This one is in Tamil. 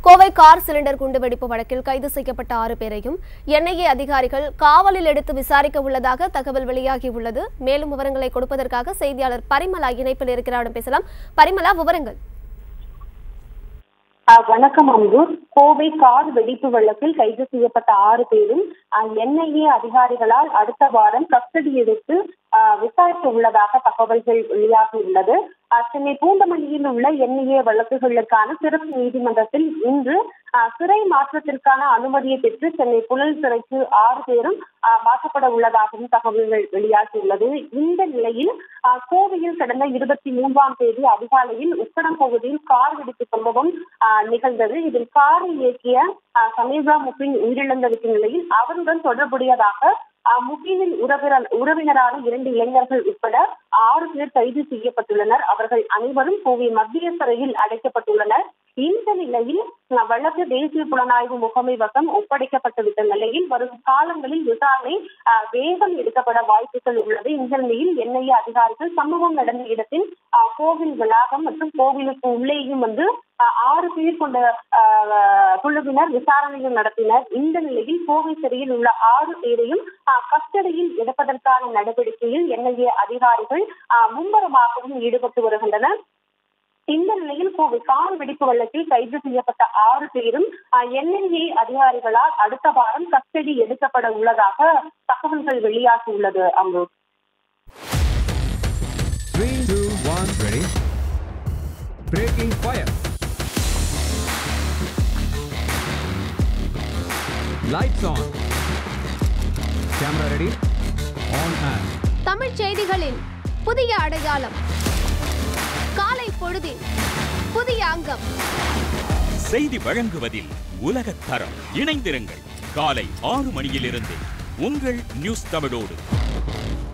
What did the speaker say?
கோவை கார் சிலிண்டர் குண்டுவெடிப்பு வழக்கில் கைது செய்யப்பட்ட ஆறு பேரையும் என்ஐஏ அதிகாரிகள் காவலில் எடுத்து விசாரிக்க உள்ளதாக தகவல் வெளியாகியுள்ளது மேலும் விவரங்களை கொடுப்பதற்காக செய்தியாளர் பரிமலா இணைப்பில் இருக்கிறாரிடம் பேசலாம் பரிமலா விவரங்கள் ஆஹ் வணக்கம் அம்பூர் கோவை கார் வெடிப்பு வழக்கில் கைது செய்யப்பட்ட ஆறு பேரும் என்ஐஏ அதிகாரிகளால் அடுத்த வாரம் கஸ்டடி எடுத்து ஆஹ் விசாரிக்க உள்ளதாக தகவல்கள் வெளியாகியுள்ளது ஆஹ் சென்னை பூந்தமல்லியில் உள்ள என்ஐஏ வழக்குகளுக்கான சிறப்பு நீதிமன்றத்தில் இன்று ஆஹ் சிறை மாற்றத்திற்கான அனுமதியை பெற்று சென்னை புழல் சிறைக்கு ஆறு பேரும் ஆஹ் மாற்றப்பட உள்ளதாகவும் தகவல்கள் வெளியாகியுள்ளது இந்த நிலையில் ஆஹ் கோவையில் கடந்த இருபத்தி மூன்றாம் தேதி அதிகாலையில் உக்கடம் பகுதியில் கார் வெடிப்பு சம்பவம் ஆஹ் நிகழ்ந்தது இதில் காரை இயக்கிய ஆஹ் சமீபா முப்பின் உயிரிழந்திருக்கும் நிலையில் அவருடன் தொடர்புடையதாக ஆஹ் முக்கியின் உறவினர் உறவினரான இரண்டு இளைஞர்கள் உட்பட ஆறு பேர் கைது செய்யப்பட்டுள்ளனர் அவர்கள் அனைவரும் கோவை மத்திய சிறையில் அடைக்கப்பட்டுள்ளனர் இந்த நிலையில் அஹ், வழக்கு தேசிய புலனாய்வு முகமை வசம் ஒப்படைக்கப்பட்டுவிட்ட நிலையில் வரும் காலங்களில் விசாரணை அஹ், வேகம் எடுக்கப்பட வாய்ப்புகள் உள்ளது இந்த நிலையில் என்ஐஏ அதிகாரிகள் சம்பவம் நடந்த இடத்தில் அஹ், கோவில் வளாகம் மற்றும் கோவிலுக்கு உள்ளேயும் வந்து அஹ், ஆறு பேர் கொண்ட அஹ், குழுவினர் விசாரணைகள் நடத்தினர் இந்த நிலையில் கோவை சிறையில் உள்ள ஆறு பேரையும் அஹ், கஸ்டடியில் எடுப்பதற்கான நடவடிக்கையில் என்ஐஏ அதிகாரிகள் அஹ், மும்முரமாகவும் ஈடுபட்டு வருகின்றனர் இந்த நிலையில் கோவை கார் வெடிப்பு வழக்கில் கைது செய்யப்பட்ட ஆறு பேரும் என்ஐஏ அதிகாரிகளால் அடுத்த வாரம் கஸ்டடி எடுக்கப்பட உள்ளதாக தகவல்கள் வெளியாகியுள்ளது Amrut Three, two, one, ready. Breaking fire. Lights on. Camera ready. On and. Tamil செய்திகளின் புதிய அடையாளம் காலை பொழுதின் புதிய அங்கம் செய்தி வழங்குவதில் உலகத் தரம் இணைந்திருங்கள் காலை ஆறு மணியிலிருந்து உங்கள் நியூஸ் தமிழோடு